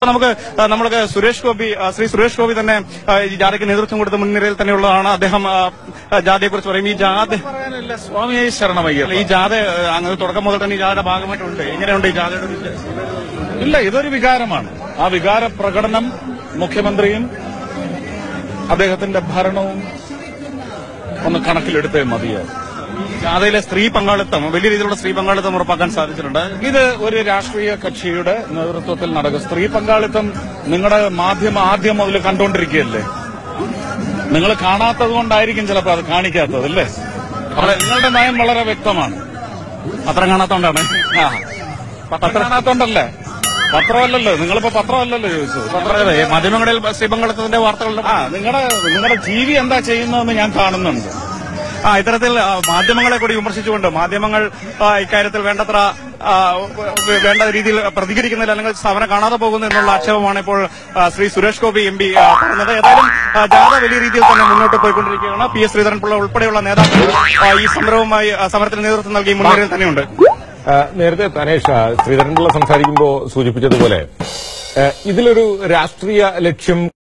നമുക്ക് ആ, നമ്മൾക്ക് സുരേഷ് ഗോപി ആ, ശ്രീ സുരേഷ് ഗോപി തന്നെ ആ, ഈ ജാഥയ്ക്ക് നേതൃത്വം കൊടുത്ത മുൻനിരയിൽ തന്നെയുള്ളതാണ് അദ്ദേഹം ആ, ആ, ജാഥയെ കുറിച്ച് പറയും ഈ ജാഥ പറയാനില്ല സ്വാമിയെ ശരണമയ്യപ്പ ഈ ജാഥ ആ, അങ്ങ് തുടക്കം മുതൽ തന്നെ ഈ ജാഥയുടെ ഭാഗമായിട്ടുണ്ട് എങ്ങനെയുണ്ട് ഈ ജാഥയുടെ ഒരു- ഇല്ല ഇതൊരു വികാരമാണ് ആ വികാര പ്രകടനം മുഖ്യമന്ത്രിയും അദ്ദേഹത്തിന്റെ ഭരണവും ഒന്ന് കണക്കിലെടുത്തേ മതിയാവും ജാഥയിലെ സ്ത്രീ പങ്കാളിത്തം വലിയ രീതിയിലുള്ള സ്ത്രീ പങ്കാളിത്തം ഉറപ്പാക്കാൻ സാധിച്ചിട്ടുണ്ട് ഇത് ഒരു രാഷ്ട്രീയ കക്ഷിയുടെ നേതൃത്വത്തിൽ നടക്കും സ്ത്രീ പങ്കാളിത്തം നിങ്ങളുടെ മാധ്യമം ആദ്യം മുതൽ കണ്ടുകൊണ്ടിരിക്കുകയല്ലേ നിങ്ങൾ കാണാത്തത് കൊണ്ടായിരിക്കും ചിലപ്പോൾ അത് കാണിക്കാത്തത് അല്ലേ അവിടെ നിങ്ങളുടെ നയം വളരെ വ്യക്തമാണ് പത്രം കാണാത്തോണ്ടാണ് ആ പത്രം കാണാത്തോണ്ടല്ലേ പത്രമല്ലല്ലോ നിങ്ങളിപ്പോ പത്രമല്ലല്ലോ ചോദിച്ചത് പത്രം അതെ, മാധ്യമങ്ങളിൽ സ്ത്രീ പങ്കാളിത്തത്തിന്റെ വാർത്തകളുടെ ആ നിങ്ങളുടെ നിങ്ങളുടെ ടി വി എന്താ ചെയ്യുന്നതെന്ന് ഞാൻ കാണുന്നുണ്ട് ആ ഇത്തരത്തിൽ ആ, മാധ്യമങ്ങളെ കൂടി വിമർശിച്ചുകൊണ്ട് മാധ്യമങ്ങൾ ആ, ഇക്കാര്യത്തിൽ വേണ്ടത്ര ആ, വേ- വേണ്ട രീതിയിൽ പ്രതികരിക്കുന്നില്ല അല്ലെങ്കിൽ സ്ഥാപനം കാണാതെ പോകുന്നു എന്നുള്ള ആക്ഷേപമാണ് ഇപ്പോൾ ആ, ശ്രീ സുരേഷ് ഗോപി എം പി പറഞ്ഞത് ഏതായാലും ആ, ജാഥ വലിയ രീതിയിൽ തന്നെ മുന്നോട്ട് പോയിക്കൊണ്ടിരിക്കുകയാണ് പി എസ് ശ്രീധരൻപിള്ള ഉൾപ്പെടെയുള്ള നേതാക്കൾ ആ, ഈ സമരവുമായി ആ, സമരത്തിന് നേതൃത്വം നൽകി മുൻനിരയിൽ തന്നെയുണ്ട് ആ, നേരത്തെ തനേഷ് ആ, ശ്രീധരൻപിള്ള സംസാരിക്കുമ്പോൾ സൂചിപ്പിച്ചതുപോലെ ആ, ഇതിലൊരു രാഷ്ട്രീയ ലക്ഷ്യം